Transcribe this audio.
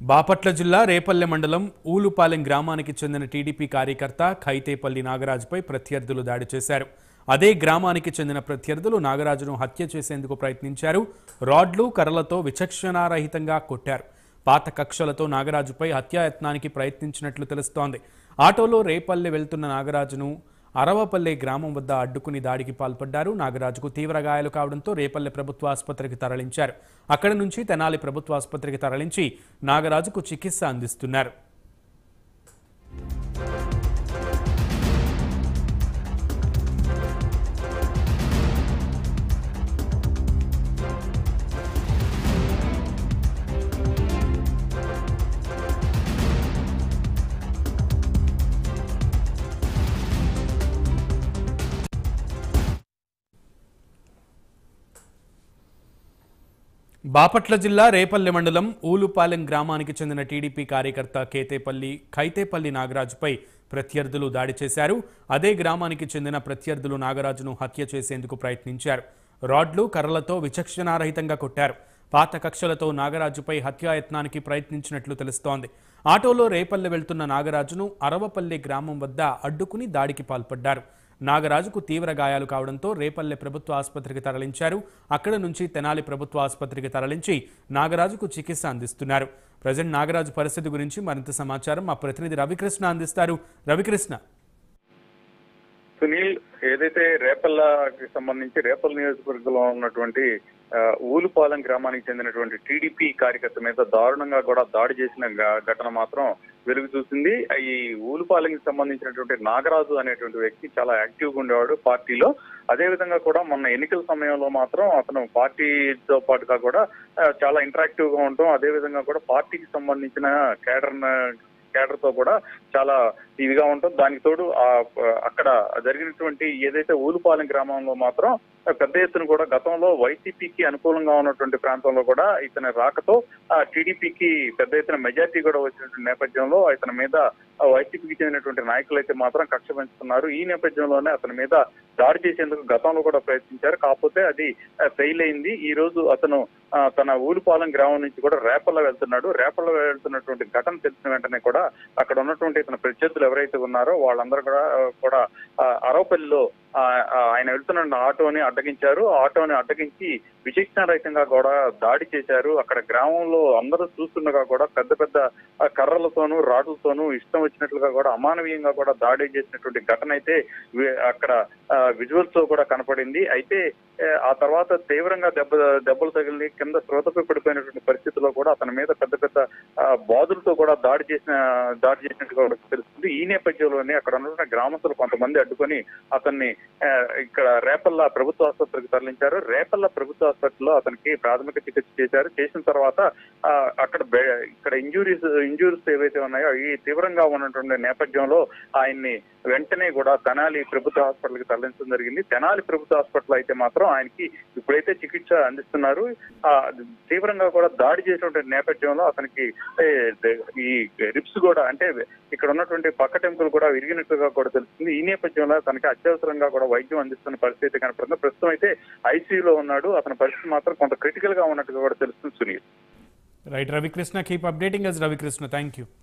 బాపట్ల జిల్లా రేపల్లె మండలం ఊలుపాలెం గ్రామానికి చెందిన టీడీపీ కార్యకర్త ఖైతేపల్లి నాగరాజుపై ప్రత్యర్థులు దాడి చేశారు అదే గ్రామానికి చెందిన ప్రత్యర్థులు నాగరాజును హత్య చేసేందుకు ప్రయత్నించారు రాడ్లు కర్రలతో విచక్షణారహితంగా కొట్టారు పాత కక్షలతో నాగరాజుపై హత్యాయత్నానికి ప్రయత్నించినట్లు తెలుస్తోంది ఆటోలో రేపల్లె వెళ్తున్న నాగరాజును అరవపల్లె గ్రామం వద్ద అడ్డుకుని దాడికి పాల్పడ్డారు నాగరాజుకు తీవ్ర గాయాలు కావడంతో రేపల్లె ప్రభుత్వ ఆసుపత్రికి తరలించారు అక్కడి నుంచి తెనాలి ప్రభుత్వ ఆసుపత్రికి తరలించి నాగరాజుకు చికిత్స అందిస్తున్నారు బాపట్ల జిల్లా రేపల్లె మండలం ఊలుపాలెం గ్రామానికి చెందిన టీడీపీ కార్యకర్త కేతేపల్లి ఖైతేపల్లి నాగరాజుపై ప్రత్యర్థులు దాడి చేశారు అదే గ్రామానికి చెందిన ప్రత్యర్థులు నాగరాజును హత్య చేసేందుకు ప్రయత్నించారు రాడ్లు కర్రలతో విచక్షణారహితంగా కొట్టారు పాత కక్షలతో నాగరాజుపై హత్యాయత్నానికి ప్రయత్నించినట్లు తెలుస్తోంది ఆటోలో రేపల్లె వెళ్తున్న నాగరాజును అరవపల్లి గ్రామం వద్ద అడ్డుకుని దాడికి పాల్పడ్డారు నాగరాజుకు తీవ్ర గాయాలు కావడంతో రేపల్లె ప్రభుత్వ ఆసుపత్రికి తరలించారు అక్కడ నుంచి తెనాలి ప్రభుత్వ ఆసుపత్రికి తరలించి నాగరాజుకు చికిత్స అందిస్తున్నారు ప్రజెంట్ నాగరాజు పరిస్థితి గురించి మరింత సమాచారం మా ప్రతినిధి రవికృష్ణ అందిస్తారు రవికృష్ణ సునీల్ ఏదైతే రేపల్లకి సంబంధించి రేపల్ నియోజకవర్గంలో ఉన్నటువంటి ఆ, ఊలుపాలెం గ్రామానికి చెందినటువంటి టీడీపీ కార్యకర్త మీద దారుణంగా కూడా దాడి చేసిన ఘ- ఘటన మాత్రం వెలుగు చూసింది ఈ ఊలుపాలెంకి సంబంధించినటువంటి నాగరాజు అనేటువంటి వ్యక్తి చాలా యాక్టివ్ గా ఉండేవాడు పార్టీలో అదే విధంగా కూడా మొన్న ఎన్నికల సమయంలో మాత్రం అతను పార్టీతో పాటుగా కూడా ఆ, చాలా ఇంటరాక్టివ్ గా ఉండటం అదే విధంగా కూడా పార్టీకి సంబంధించిన కేడర్ కేడర్ తో కూడా చాలా ఇదిగా ఉంటుంది దానికి తోడు ఆ అక్కడ జరిగినటువంటి ఏదైతే ఊలుపాలెం గ్రామంలో మాత్రం పెద్ద ఎత్తున కూడా గతంలో వైసీపీకి అనుకూలంగా ఉన్నటువంటి ప్రాంతంలో కూడా ఇతని రాకతో ఆ టీడీపీకి పెద్ద ఎత్తున మెజార్టీ కూడా వచ్చినటువంటి నేపథ్యంలో ఇతని మీద ఆ వైసీపీకి చెందినటువంటి నాయకులు అయితే మాత్రం కక్ష పెంచుతున్నారు ఈ నేపథ్యంలోనే అతని మీద దాడి చేసేందుకు గతంలో కూడా ప్రయత్నించారు కాకపోతే అది ఫెయిల్ అయింది ఈ రోజు అతను ఆ, తన ఊలుపాలెం గ్రామం నుంచి కూడా రేపల్ల వెళ్తున్నాడు రేపల్ల వెళ్తున్నటువంటి ఘటన తెలిసిన వెంటనే కూడా అక్కడ ఉన్నటువంటి తన ప్రత్యర్థులు ఎవరైతే ఉన్నారో వాళ్ళందరూ కూడా కూడా ఆ, అరవపల్లిలో ఆ, ఆ, ఆయన వెళ్తున్న ఆటోని అడ్డగించారు ఆ ఆటోని అడ్డగించి విచక్షణరహితంగా కూడా దాడి చేశారు అక్కడ గ్రామంలో అందరూ చూస్తుండగా కూడా పెద్ద పెద్ద ఆ, కర్రలతోనూ రాడ్లతోనూ ఇష్టం వచ్చినట్లుగా కూడా అమానవీయంగా కూడా దాడి చేసినటువంటి ఘటన అయితే వి- అక్కడ విజువల్స్ లో కూడా కనపడింది అయితే ఏ, ఆ తర్వాత తీవ్రంగా దెబ్బ దెబ్బలు తగిలి కింద శ్రోతపై పడిపోయినటువంటి పరిస్థితిలో కూడా అతని మీద పెద్ద పెద్ద ఆ, బాధులతో కూడా దాడి చేసిన దాడి చేసినట్టుగా కూడా తెలుస్తుంది ఈ నేపథ్యంలోనే అక్కడ ఉన్న గ్రామస్తులు కొంతమంది అడ్డుకొని అతన్ని ఆ, ఇక్కడ రేపల్ల ప్రభుత్వ ఆసుపత్రికి తరలించారు రేపల్ల ప్రభుత్వ హాస్పిటల్లో అతనికి ప్రాథమిక చికిత్స చేశారు చేసిన తర్వాత ఆ, అక్కడ బె- ఇక్కడ ఇంజురీస్ ఇంజురీస్ ఏవైతే ఉన్నాయో అవి తీవ్రంగా ఉన్నటువంటి నేపథ్యంలో ఆయన్ని వెంటనే కూడా తెనాలి ప్రభుత్వ హాస్పిటల్కి తరలించడం జరిగింది తెనాలి ప్రభుత్వ హాస్పిటల్ అయితే మాత్రం ఆయనకి ఇప్పుడైతే చికిత్స అందిస్తున్నారు ఆ తీవ్రంగా కూడా దాడి చేసినటువంటి నేపథ్యంలో అతనికి ఏ, ద- ఈ రిప్స్ కూడా అంటే ఇక్కడ ఉన్నటువంటి పక్క టెంపుల్ కూడా విరిగినట్టుగా కూడా తెలుస్తుంది ఈ నేపథ్యంలో తనకి అత్యవసరంగా కూడా వైద్యం అందిస్తున్న పరిస్థితి కనపడుతుంది ప్రస్తుతం అయితే ఐసీయూలో ఉన్నాడు అతని పరిస్థితి మాత్రం కొంత క్రిటికల్ గా ఉన్నట్టుగా కూడా తెలుస్తుంది Sunil right Ravikrishna keep updating us Ravikrishna thank you